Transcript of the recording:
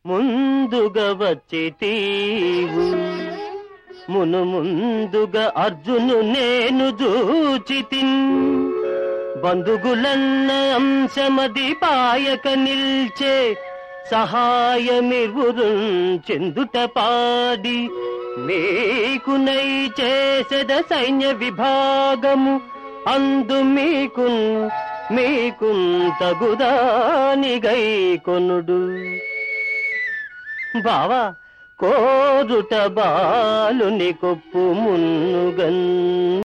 ముందుగా వచ్చి తీవు మును ముందుగా అర్జును నేను జూచితిన్ బంధుగులన్న అంశమది పాయక నిల్చే సహాయమిరురు చెందుట పాడి మీకు నై చేసెద సైన్య విభాగము అందు మీకు మీకు తగుదానిగై కొనుడు బావా కోరుట బాలుని కొప్పు మున్నుగన్